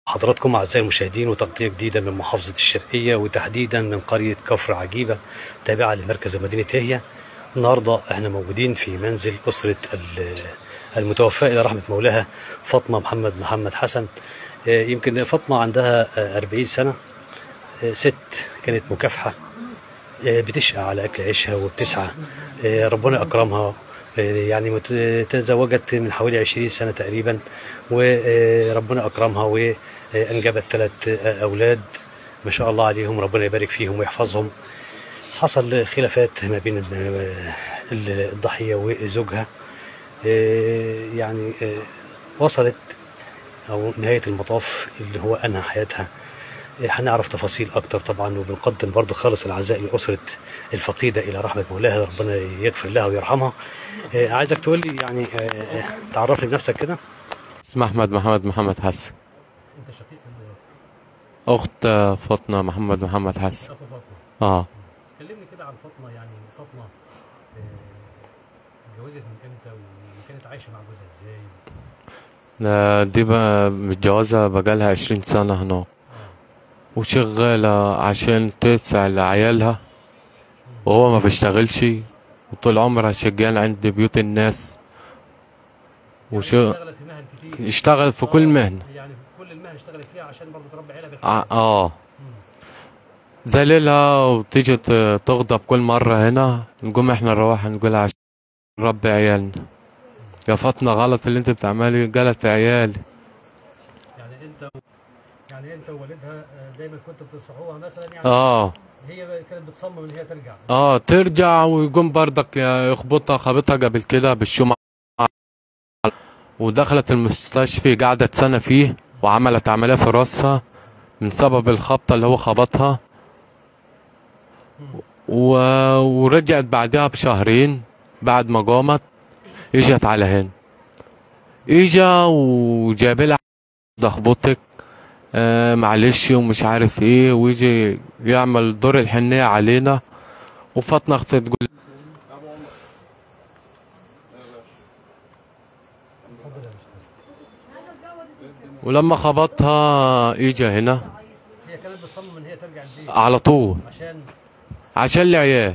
حضراتكم أعزائي المشاهدين وتغطية جديدة من محافظة الشرقية وتحديدا من قرية كفر عجيبة تابعة لمركز مدينة هي النهاردة احنا موجودين في منزل أسرة ال- المتوفاة إلى رحمة مولاها فاطمة محمد محمد حسن آه، يمكن فاطمة عندها آه، 40 سنة آه، ست كانت مكافحة آه، بتشقى على أكل عيشها وبتسعى آه، ربنا أكرمها آه، يعني مت- تزوجت من حوالي 20 سنة تقريبا وربنا أكرمها وأنجبت ثلاث أولاد ما شاء الله عليهم ربنا يبارك فيهم ويحفظهم حصل خلافات ما بين ال- ال- الضحية وزوجها آه، يعني آه، وصلت أو نهاية المطاف اللي هو أنهى حياتها آه، هنعرف تفاصيل أكتر طبعا وبنقدم برضه خالص العزاء لأسرة الفقيدة إلى رحمة مولاها ربنا يغفر لها ويرحمها آه، عايزك تقول لي يعني آه، تعرف لي بنفسك كده اسمي احمد محمد محمد حسن أنت شقيق اخت فاطمه محمد محمد حسن أخو فاطمة اه كلمني كده عن فاطمة يعني فاطمة اتجوزت من إمتى وكانت عايشة مع جوزها إزاي ده- دي بقى متجوزة بقالها عشرين سنة هناك وشغالة عشان تسعى لعيالها وهو ما بيشتغلش وطول عمرها شغال عند بيوت الناس وشغل اشتغلت في مهن كتير اشتغل في كل مهنة يعني في كل المهن اشتغلت فيها عشان برضه تربي عيلة ع- اه ذليلها وتيجي ت- تغضب كل مرة هنا نقوم احنا نروح نقولها عشان نربي عيالنا يا فاطمة غلط اللي انت بتعملي قالت في عيالي يعني انت يعني انت ووالدها آه، دايما كنت بتنصحوها مثلا يعني اه هي كانت بتصمم ان هي ترجع اه ترجع ويقوم بردك يا- يخبطها خبطها قبل كده بالشمع ودخلت المستشفى قعدت سنة فيه وعملت عملية في راسها من سبب الخبطة اللي هو خبطها و... ورجعت بعدها بشهرين بعد ما قامت اجت على هنا اجا وجاب لها ضخبطك آه معلش ومش عارف ايه ويجي يعمل دور الحنية علينا وفاطمة اختي تقول ولما خبطها اجا هنا هي كانت بتصمم ان هي ترجع البيت على طول عشان عشان العيال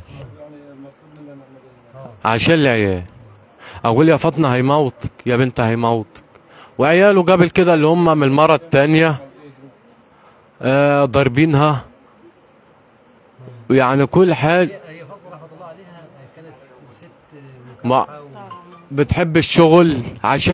عشان العيال اقول يا فاطمه هيموتك يا بنت هيموتك وعياله قبل كده اللي هم من المره التانية آه ضاربينها يعني كل حاجه هي هي فاطمه رحمه الله عليها آه، كانت ست آه، ما- مكافحه و... بتحب الشغل عشان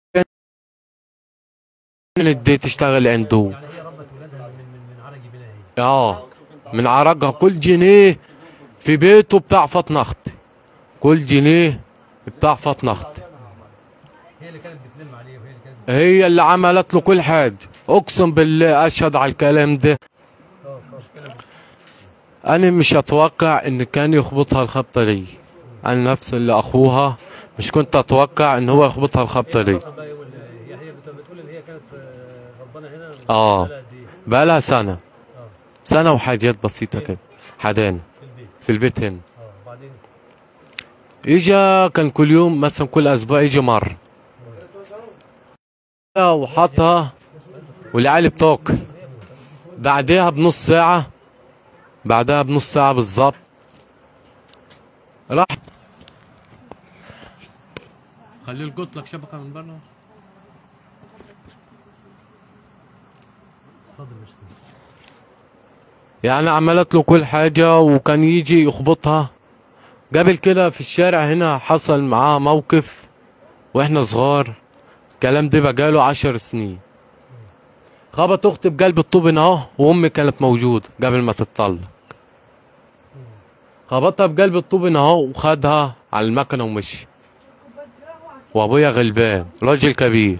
دي تشتغل عنده يعني هي ربت ولادها من من من عرج بلا هي اه من عرقها كل جنيه في بيته بتاع فاطمه اختي كل جنيه بتاع فاطمه اختي هي اللي كانت بتلم عليه وهي اللي كانت هي اللي عملت له كل حاجه اقسم بالله اشهد على الكلام ده اه مشكله انا مش اتوقع ان كان يخبطها الخبطه دي انا نفس اللي اخوها مش كنت اتوقع ان هو يخبطها الخبطه دي طب بقى يقول- هي هي بت- بتقول ان هي كانت آه، غضبانه هنا آه. بقالها قد ايه بقالها سنه اه سنه وحاجات بسيطه كده حدانا في البيت في البيت هنا اه وبعدين اجا كان كل يوم مثلا كل اسبوع يجي مره وحطها والعيال بتاكل بعدها بنص ساعة بعدها بنص ساعة بالظبط راح خليه القط لك شبكة من بره اتفضل مش يعني عملت له كل حاجة وكان يجي يخبطها قبل كده في الشارع هنا حصل معاه موقف واحنا صغار الكلام ده بقاله عشر سنين خبط اختي بقلب الطوب هنا اهو وامي كانت موجودة قبل ما تتطلق خبطها بقلب الطوب هنا اهو وخدها على المكنة ومشي وابويا غلبان راجل كبير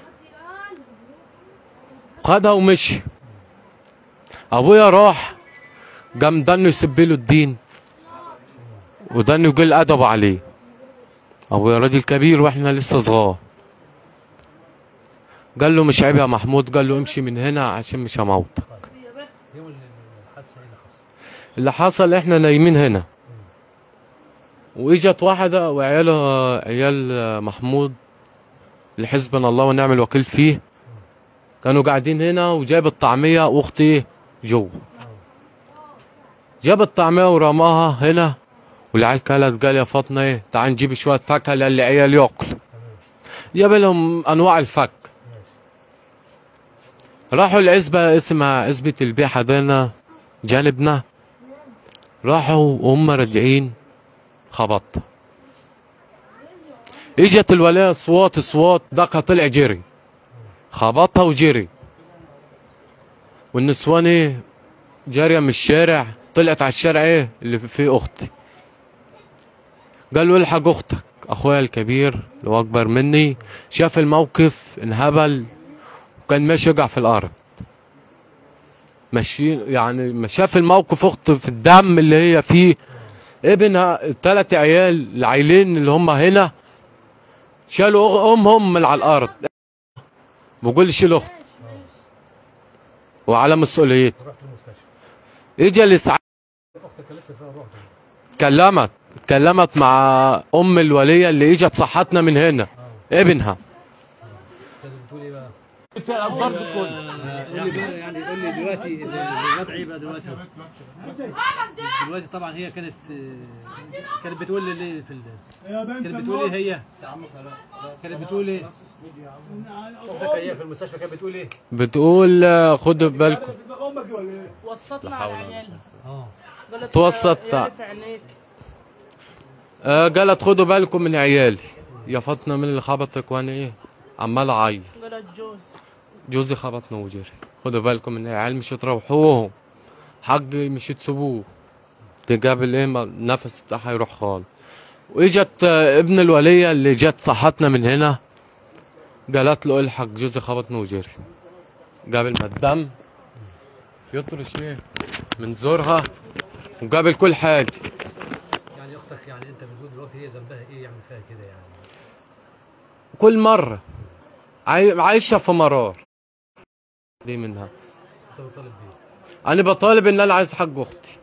خدها ومشي ابويا راح قام دنه يسب له الدين ودنه يقول ادب عليه ابويا راجل كبير واحنا لسه صغار قال له مش عيب يا محمود قال له امشي من هنا عشان مش هموتك يوم ال- الحادثه ايه اللي حصل؟ اللي حصل احنا نايمين هنا واجت واحدة وعيالها عيال محمود لحزبنا الله ونعم الوكيل فيه كانوا قاعدين هنا وجايب الطعميه واختي جوا جاب الطعميه ورماها هنا والعيال كلت قال يا فاطمه ايه تعال نجيب شويه فاكهه للعيال ياكلوا جاب لهم انواع الفك راحوا العزبه اسمها عزبه البيحه دينا جانبنا راحوا وهم راجعين خبط اجت الولايه اصوات اصوات دقه طلع جري خبطها وجري والنسوان ايه جاريه من الشارع طلعت على الشارع ايه اللي فيه اختي قالوا الحق اختك اخويا الكبير اللي هو اكبر مني شاف الموقف انهبل وكان ماشي يقع في الارض ماشي يعني ما شاف الموقف اخته في الدم اللي هي فيه ابنها الثلاث عيال العيلين اللي هم هنا شالوا امهم من على الارض بقول شيل اخت وعلى مسؤوليته رحت المستشفى اجى الاسعاف اختك لسه فيها روح اتكلمت اتكلمت مع ام الوليه اللي اجت صحتنا من هنا ابنها كانت بتقول ايه بقى؟ قول لي بقى يعني قول لي دلوقتي ال- الوضع ايه بقى دلوقتي؟ دلوقتي طبعا هي كانت كانت بتقول لي ليه في ال- كانت بتقول ايه هي؟ كانت بتقول ايه؟ اختك هي في المستشفى كانت بتقول ايه؟ بتقول آه، خدوا بالكم وسطنا على عيالها اه قالت توسط. عيالي في عينيك آه، قالت خدوا بالكم من عيالي يا فاطمه من اللي خبطك وانا ايه عمال اعيط قالت جوز جوزي خبطنا وجري خدوا بالكم من العيال مش تروحوهم حق مش تسيبوه تقابل ايه ما النفس بتاعها يروح خالص واجت آه، ابن الولية اللي جت صحتنا من هنا قالت له الحق جوزي خبطنا وجري قابل ما الدم يطرش ايه من زورها وقابل كل حاجة يعني اختك يعني انت بتقول دلوقتي هي ذنبها ايه يعمل فيها كده يعني؟ كل مرة عاي- عايشة في مرار دي منها انت بتطالب بيه انا بطالب ان انا عايز حق اختي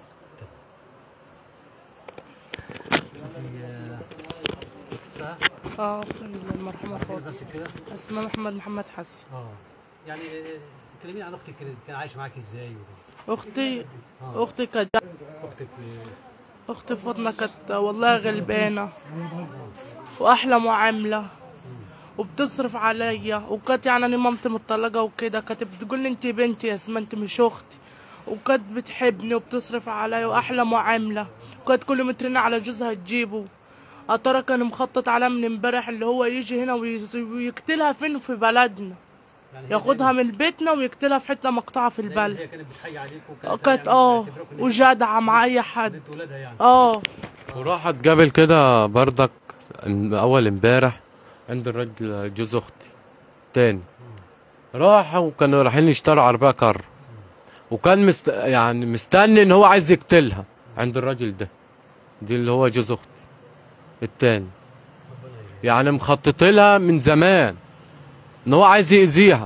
اه المرحومه فاطمه نفسك كده؟ اسمها محمد محمد حسن اه يعني آه، كلميني عن اختك كانت كان عايش معاك ازاي وكده. اختي اختي كانت اختك آه، اختي فاطمه كانت والله غلبانه واحلى معامله وبتصرف عليا وكانت يعني انا مامتي مطلقه وكده كانت بتقول لي انت بنتي يا اسماء انت مش اختي وكانت بتحبني وبتصرف عليا واحلى معامله وكانت كل ما ترن على جوزها تجيبه ترى كان مخطط عليها من امبارح اللي هو يجي هنا ويز- ويقتلها فين في بلدنا يعني هي ياخدها من بيتنا ويقتلها في حته مقطعه في دايماً البلد هي كانت بتحيي عليك وكانت كانت يعني اه بتعتبرك إن أنت وجدعه مع اي حد بنت ولادها يعني اه وراحت قبل كده بردك اول امبارح عند الراجل جوز اختي تاني راحوا وكانوا رايحين يشتروا عربيه كار وكان مست... يعني مستني ان هو عايز يقتلها عند الراجل ده دي اللي هو جوز اختي التاني يعني مخطط لها من زمان ان هو عايز يأذيها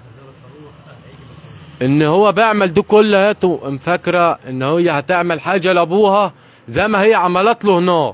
ان هو بيعمل دي كلها مفكره ان هي هتعمل حاجه لابوها زي ما هي عملت له هناك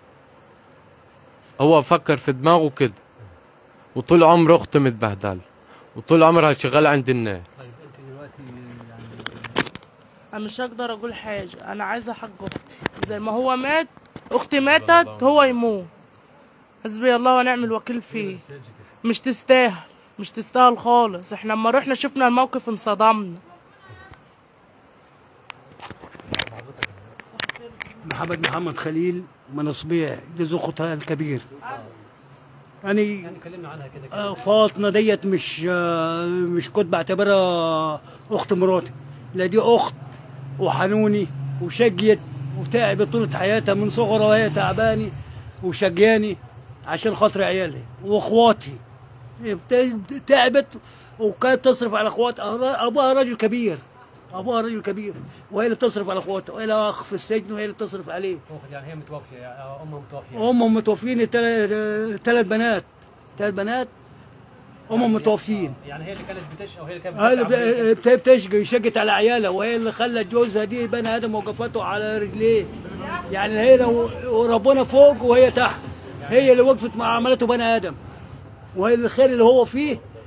هو فكر في دماغه كده وطول عمره اخته متبهدله وطول عمرها شغاله عند الناس طيب انت دلوقتي يعني انا مش هقدر اقول حاجه انا عايزه حق اختي زي ما هو مات اختي ماتت هو يموت حسبي الله ونعم الوكيل فيه مش تستاهل مش تستاهل خالص احنا لما رحنا شفنا الموقف انصدمنا محمد محمد خليل من صبيح جوز اختها الكبير يعني يعني كلمنا عنها كده كده آه، فاطمه ديت مش آه، مش كنت بعتبرها اخت مراتي لا دي اخت وحنوني وشقيت وتعبت طول حياتها من صغرها وهي تعباني وشقياني عشان خاطر عيالي واخواتي بت- تعبت وكانت تصرف على اخواتها ابوها راجل كبير ابوها راجل كبير وهي اللي بتصرف على اخواتها وهي لها اخ في السجن وهي اللي بتصرف عليه أخت يعني هي متوفيه يعني آه، امها متوفيه هم متوفين ثلاث بنات ثلاث بنات هم متوفين يعني هي اللي كانت بتشقى او هي اللي كانت هي اللي بتتعب وهي بت- بت- بتشقي شقت على عيالها وهي اللي خلت جوزها دي بني ادم وقفته على رجليه يعني هي لو وربنا فوق وهي تحت هي اللي وقفت مع عملته بني ادم وهي الخير اللي هو فيه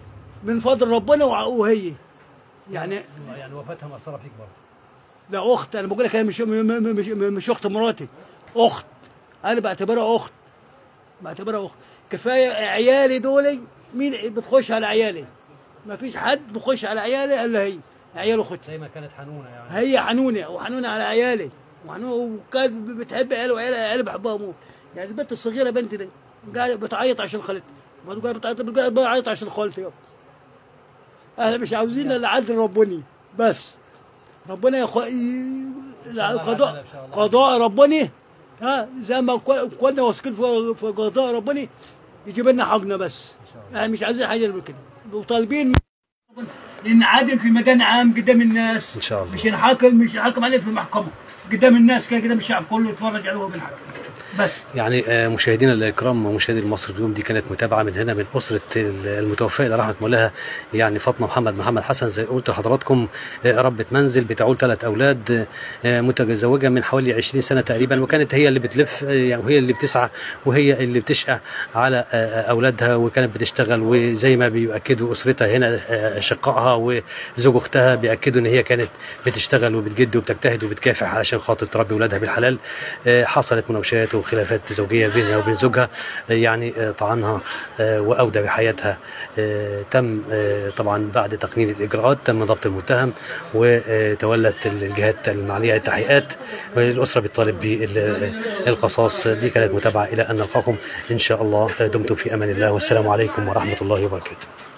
من فضل ربنا وع- وهي يعني يعني وفاتها مأثرة فيك برضه ده اخت انا بقول لك انا مش م- م- مش مش اخت مراتي اخت انا بعتبرها اخت بعتبرها اخت كفايه عيالي دول مين بتخش على عيالي ما فيش حد بيخش على عيالي الا هي عيال اختي دايما كانت حنونة يعني هي حنونه وحنونه على عيالي وحنونه وكانت بتحب عيالي وعيالي عيالي بحبها موت يعني البنت الصغيره بنتي دي قاعده بتعيط عشان خالتها ما تقول بتعيط قاعده بتعيط عشان خالتي يابا احنا مش عاوزين الا عدل ربنا بس ربنا يخ... ي... قضاء قضاء ربنا ها زي ما كو- كنا واثقين في في قضاء ربنا يجيب لنا حقنا بس احنا مش عايزين حاجه من كده وطالبين ننعدم في ميدان عام قدام الناس إن شاء الله. مش نحاكم مش نحاكم عليه في المحكمه قدام الناس كده قدام الشعب كله يتفرج عليه وهو بينحكم بس يعني آه، مشاهدينا الكرام ومشاهدي المصري اليوم دي كانت متابعه من هنا من اسره المتوفاه الى رحمه مولاها يعني فاطمه محمد محمد حسن زي قلت لحضراتكم آه، ربة منزل بتعول ثلاث اولاد آه، متزوجه من حوالي 20 سنه تقريبا وكانت هي اللي بتلف آه، يعني وهي اللي بتسعى وهي اللي بتشقى على آه، اولادها وكانت بتشتغل وزي ما بيؤكدوا اسرتها هنا آه، اشقائها وزوج اختها بياكدوا ان هي كانت بتشتغل وبتجد وبتجتهد وبتكافح علشان خاطر تربي اولادها بالحلال آه، حصلت مناوشات وخلافات زوجيه بينها وبين زوجها آه، يعني آه، طعنها آه، واودى بحياتها آه، تم آه، طبعا بعد تقنين الاجراءات تم ضبط المتهم وتولت الجهات المعنيه التحقيقات والاسره بتطالب بالقصاص دي كانت متابعه الى ان نلقاكم ان شاء الله دمتم في امان الله والسلام عليكم ورحمه الله وبركاته